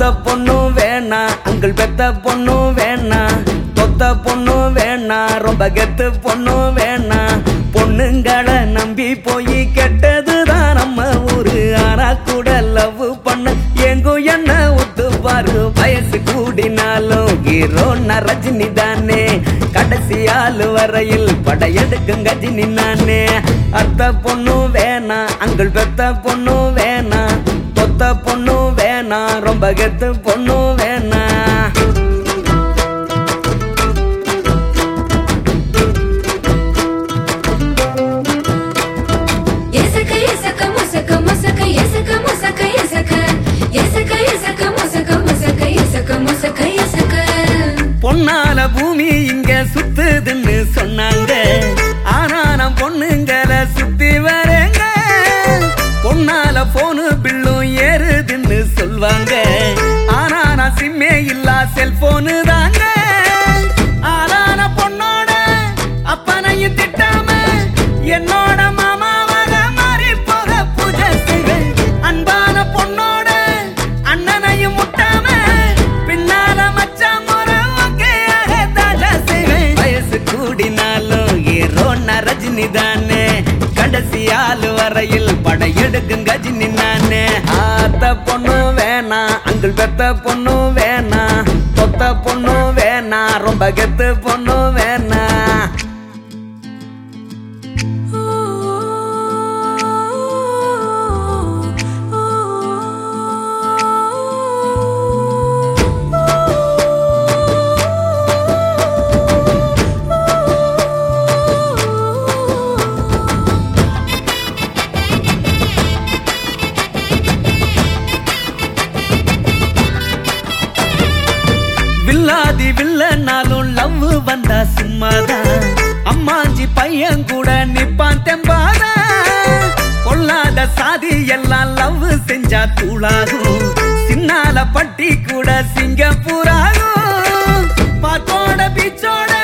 ஒத்த பொண்ணும் வேணா அங்கிள் பெத்த பொண்ணும் வேணா தொத்த பொண்ணும் வேணா ரொம்ப கெத்து பொண்ணும் வேணா பொண்ணுங்களை நம்பி போய் கெட்டதுதான் நம்ம ஊரு ஆனா கூட லவ் பண்ண எங்கும் என்ன ஒத்து பாரு வயசு கூடினாலும் ஹீரோ ரஜினி தானே கடைசி ஆளு வரையில் படையெடுக்கும் கஜினி நானே அத்த பொண்ணும் வேணா அங்கிள் பெத்த பொண்ணும் வேணா தொத்த பொண்ணும் வேணா ரொம்ப கெத்து பொண்ணும் வேணா எசக்க எசக்க முசக்க முசக்க எசக்க முசக்க எசக்க எசக்க எசக்க முசக்க முசக்க எசக்க முசக்க எசக்க பொன்னால பூமி இங்க சுத்துதுன்னு சொன்னாங்க ஆனா நான் பொண்ணுங்களை சுத்தி வரேங்க பொன்னால போனு பில்லும் ஏறுதுன்னு சொல்வாங்க ஆனா நான் சிம்மே இல்லா செல்போனு தாங்க ஆளான பொண்ணோட அப்பனையும் திட்டாம என்னோட மாமாவாக மாறி போக பூஜை செய்வேன் அன்பான பொண்ணோட அண்ணனையும் முட்டாம பின்னால மச்சான் முறை ஒக்கையாக தாஜா செய்வேன் வயசு கூடினாலும் ஹீரோ ரஜினி தானே கடைசி ஆளு வரையில் படையெடுக்கும் கஜினி நானே ஆத்த பொண்ணு வேணா அங்கிள் பெத்த பொண்ணு வேணா தொத்த பொண்ணு வேணா ரொம்ப கெத்து பொண்ணு வேணா வில்லாதி வில்லனாலும் லவ் வந்தா சும்மாதான் அம்மாஞ்சி பையன் கூட நிப்பான் தெம்பாதா பொல்லாத சாதி எல்லாம் லவ் செஞ்சா தூளாகும் சின்னால பட்டி கூட சிங்கப்பூராகும் பாத்தோட பீச்சோட